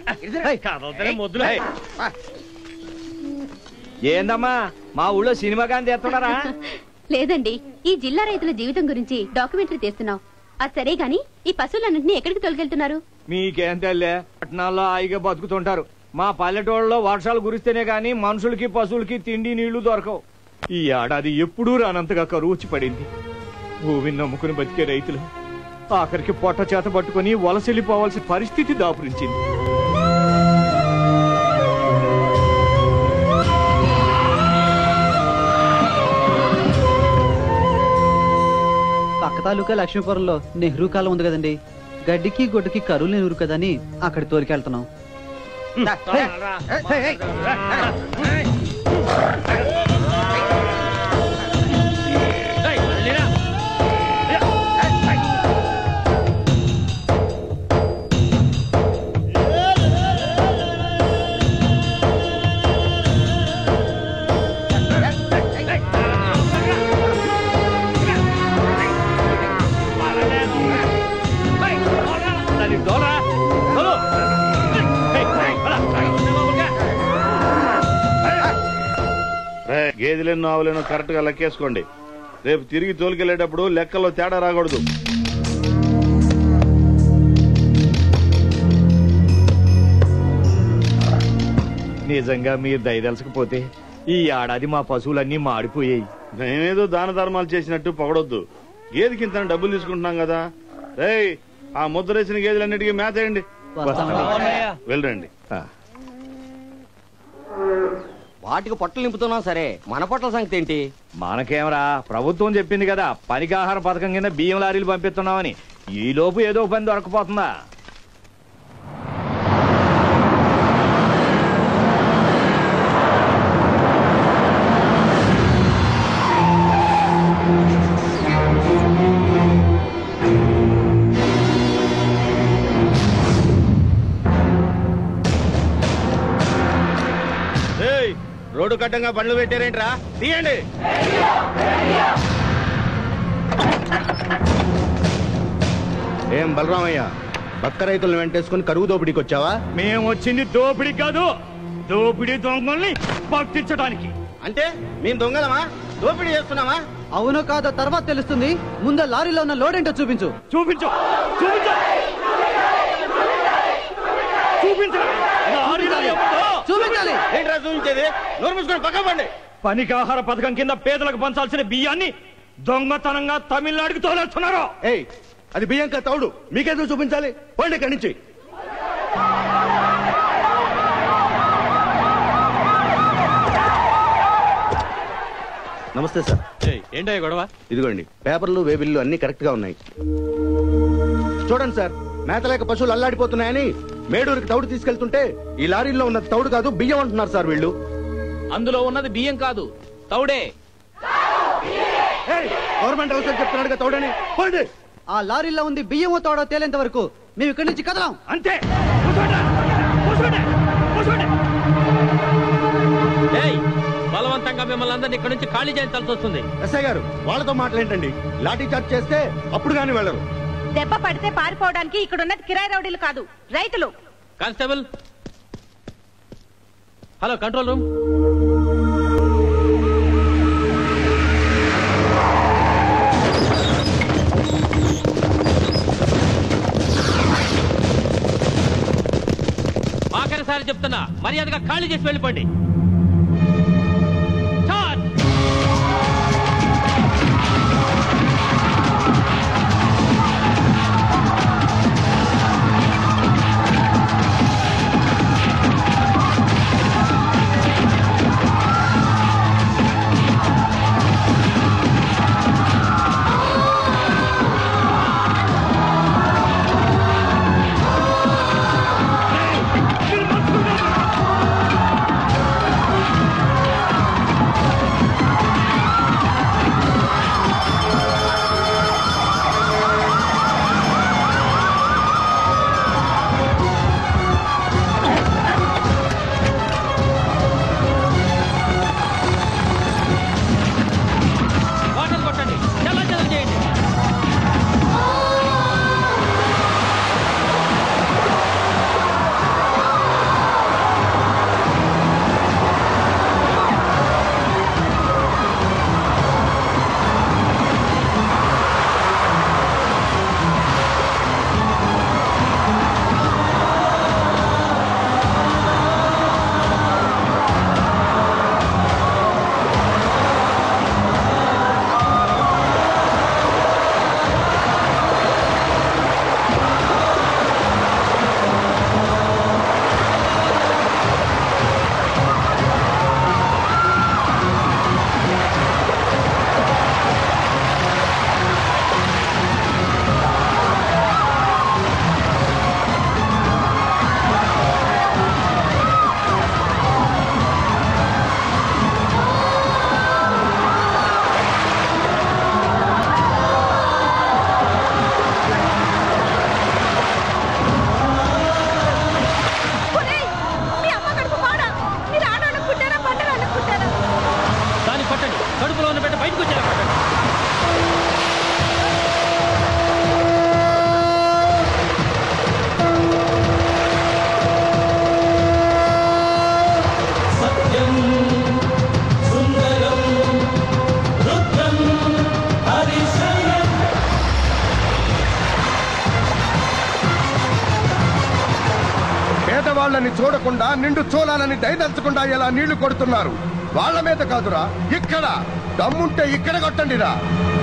కదలతలే మొద్దులే ఏందమ్మా మా ఊళ్ళో సినిమా గాని తెస్తున్నారా లేదండి ఈ జిల్లా రైతుల జీవితం గురించి డాక్యుమెంటరీ తీస్తున్నాం అది సరే గాని ఈ పశువులన్నింటినీ ఎక్కడికి తొలగెళ్తున్నారు మీకేం తెల్లే పట్టణాల్లో హాయిగా బతుకుతుంటారు మా పల్లెటూళ్ళలో వర్షాలు కురిస్తేనే గాని మనుషులకి పశువులకి తిండి నీళ్లు దొరకవు ఈ ఏడాది ఎప్పుడూ రానంతగా కరువు వచ్చి పడింది భూమిని నమ్ముకుని బతికే రైతులు ఆఖరికి పొట్ట చేత పట్టుకుని వలసెళ్ళిపోవాల్సిన పరిస్థితి దాపురించింది పక్క తాలూకా లక్ష్మీపురంలో నెహ్రూ కాలం ఉంది కదండి గడ్డికి గొడ్డుకి కరువులు నెహ్రూ కదని అక్కడ తోలికెళ్తున్నాం రే గేదెలెన్నో ఆవులేనో కరెక్ట్ గా లెక్కేసుకోండి రేపు తిరిగి తోలుకెళ్లేటప్పుడు లెక్కల్లో తేడా రాకూడదు నిజంగా మీరు దయదలసకపోతే ఈ ఏడాది మా పశువులన్నీ మాడిపోయాయి మేమేదో దాన ధర్మాలు చేసినట్టు పొగడొద్దు గేదెకి ఇంత డబ్బులు తీసుకుంటున్నాం కదా రేయ్ ఆ ముద్రేసిన గేదెలన్నిటికీ మేత వేయండి వెళ్ళరండి వాటికి పొట్టలు నింపుతున్నాం సరే మన పొట్టల సంగతి ఏంటి మనకేమరా ప్రభుత్వం చెప్పింది కదా పనికాహార పథకం కింద బియ్యం లారీలు పంపిస్తున్నామని ఈ లోపు ఏదో ఒక పని దొరకపోతుందా రేయ్ రోడ్డు కట్టంగా బండ్లు పెట్టారేంట్రా తీయండి ఏం బలరామయ్య బక్క రైతులను వెంటేసుకుని కరువు దోపిడీకి వచ్చావా మేము వచ్చింది దోపిడీ కాదు దోపిడీ దొంగల్ని పట్టించడానికి అంటే మేము దొంగలమా దోపిడీ చేస్తున్నామా అవునో కాదో తర్వాత తెలుస్తుంది ముందు లారీలో ఉన్న లోడ్ ఏంటో చూపించు చూపించు చూపించు చూపించు లారీలో ఎవరో? చూపించాలి ఏంట్రా చూపించేది నోరు మూసుకొని పక్క పండి పనికాహార పథకం కింద పేదలకు పంచాల్సిన బియ్యాన్ని దొంగతనంగా తమిళనాడుకి తోలేస్తున్నారు ఏయ్ అది బియ్యంక తౌడు మీకెందుకు చూపించాలి పోండి ఇక్కడి నుంచి నమస్తే సార్ ఏంటో గొడవ ఇదిగోండి పేపర్లు వేబిల్లు అన్ని కరెక్ట్ గా ఉన్నాయి చూడండి సార్ మేతలేక పశువులు అల్లాడిపోతున్నాయని మేడూరికి తౌడు తీసుకెళ్తుంటే ఈ లారీలో ఉన్న తౌడు కాదు బియ్యం అంటున్నారు సార్ వీళ్ళు అందులో ఉన్నది బియ్యం కాదు తౌడే ఏయ్, గవర్నమెంట్ అవసరం చెప్తున్నాడుగా తౌడని పోండి ఆ లారీలో ఉంది బియ్యమో తోడో తేలేంత వరకు మేము ఇక్కడి నుంచి కదలాం అంతే కూర్చోండి. కూర్చోండి. కూర్చోండి. ఏయ్ బలవంతంగా మిమ్మల్ని అందరినీ ఇక్కడ నుంచి ఖాళీ చేయించాల్సి వస్తుంది ఎస్ఐ గారు వాళ్ళతో మాట్లాడండి లాఠీ చార్జ్ చేస్తే అప్పుడు కానీ వెళ్ళరు దెబ్బ పడితే పారిపోవడానికి ఇక్కడ ఉన్నది కిరాయి రౌడీలు కాదు రైతులు కానిస్టేబుల్ హలో కంట్రోల్ రూమ్ ఆఖరిసారి చెప్తున్నా మర్యాదగా ఖాళీ చేసి వెళ్ళిపోండి చార్జ్! మీరు మనుషులు కాదు. చూడాలని చూడకుండా నిండు చూడాలని దయదలుచకుండా ఇలా నీళ్లు కొడుతున్నారు వాళ్ళ మీద కాదురా ఇక్కడ దమ్ముంటే ఇక్కడ కొట్టండిరా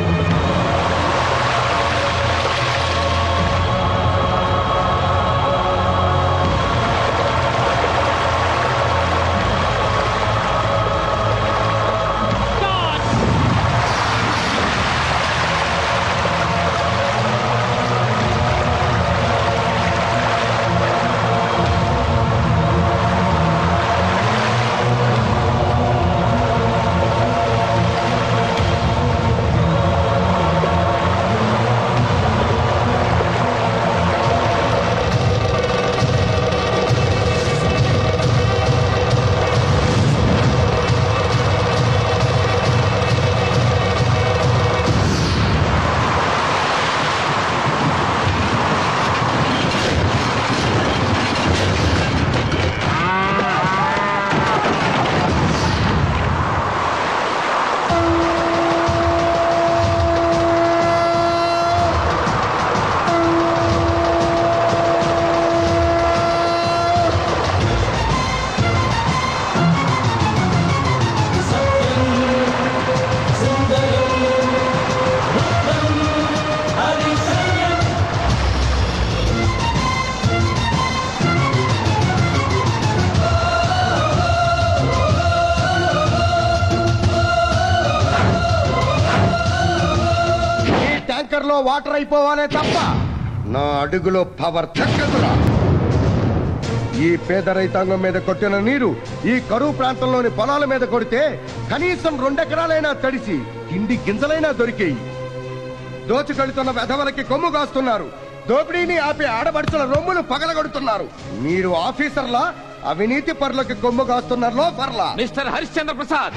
ఈ ట్యాంకర్ లో వాటర్ అయిపోవాలే తప్ప నా అడుగులో పవర్ తగ్గదురా ఈ పేద రైతాంగం మీద కొట్టిన నీరు ఈ కరువు ప్రాంతంలోని పొలాల మీద కొడితే కనీసం రెండెకరాలైనా తడిసి కిండి గింజలైనా దొరికేయి దోచుకెళ్తున్న వెధవలకి కొమ్ము కాస్తున్నారు దోపిడీని ఆపి ఆడబడుచుల రొమ్ములు పగలగొడుతున్నారు మీరు ఆఫీసర్లా అవినీతి పరులకి కొమ్ము కాస్తున్నారో పర్లా mister Harishchandra Prasad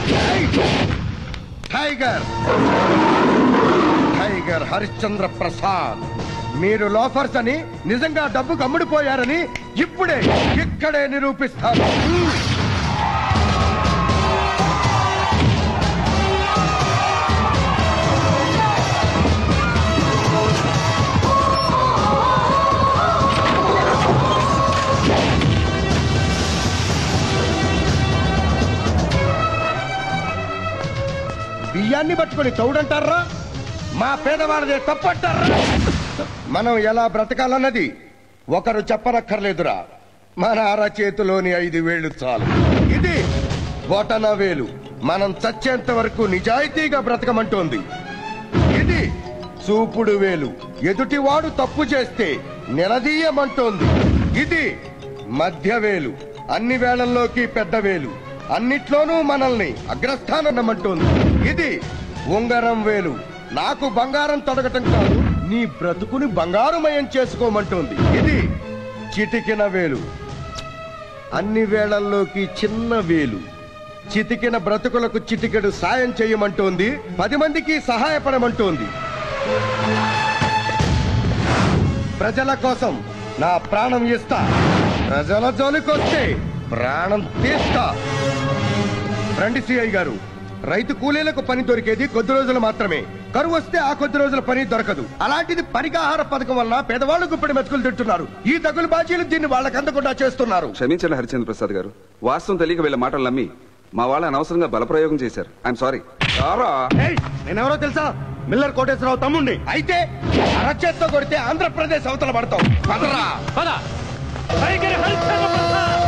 tiger tiger Harishchandra Prasad మీరు లోఫర్స్ అని నిజంగా డబ్బు కమ్ముడిపోయారని ఇప్పుడే ఇక్కడే నిరూపిస్తాను బియ్యాన్ని పట్టుకొని తౌడంటారా మా పేదవాళ్ళదే తప్పంటారా మనం ఎలా బ్రతకాలన్నది ఒకరు చెప్పనక్కర్లేదురా మన అరచేతిలోని ఐదు వేళ్లు చాలు ఇది బొటన వేలు మనం చచ్చేంత వరకు నిజాయితీగా బ్రతకమంటోంది ఇది చూపుడు వేలు ఎదుటివాడు తప్పు చేస్తే నిలదీయమంటోంది ఇది మధ్య వేలు అన్ని వేళల్లోకి పెద్ద వేలు అన్నిట్లోనూ మనల్ని అగ్రస్థానమంటోంది ఇది ఉంగరం వేలు నాకు బంగారం తొడగటం కాదు నీ బ్రతుకుని బంగారుమయం చేసుకోమంటోంది ఇది చిటికిన వేలు అన్ని వేళల్లోకి చిన్న వేలు చితికిన బ్రతుకులకు చిటికెడు సాయం చేయమంటోంది పది మందికి సహాయపడమంటోంది ప్రజల కోసం నా ప్రాణం ఇస్తా ప్రజల జోలికొస్తే ప్రాణం తీస్తా రండి సిఐ గారు రైతు కూలీలకు పని దొరికేది కొద్ది రోజులు మాత్రమే కరువు వస్తే ఆ కొద్ది రోజుల పని దొరకదు అలాంటిది పరిగాహార పథకం వల్ల పేదవాళ్ళు గుప్పెడి మెతుకులు తింటున్నారు ఈ తగులు బాజీలు దీన్ని వాళ్ళకి అందకుండా చేస్తున్నారు క్షమించండి హరిచంద్ర ప్రసాద్ గారు వాస్తవం తెలియక వీళ్ళ మాటలు నమ్మి మా వాళ్ళ అనవసరంగా బలప్రయోగం చేశారు ఐఎమ్ సారీ ఏయ్, నేనెవరో తెలుసా మిల్లర్ కోటేశ్వరరావు తమ్ముండి అయితే అరచేత్తో కొడితే ఆంధ్రప్రదేశ్ అవతల పడతాం పదరా పద టైగర్ హరిశ్చంద్ర ప్రసాద్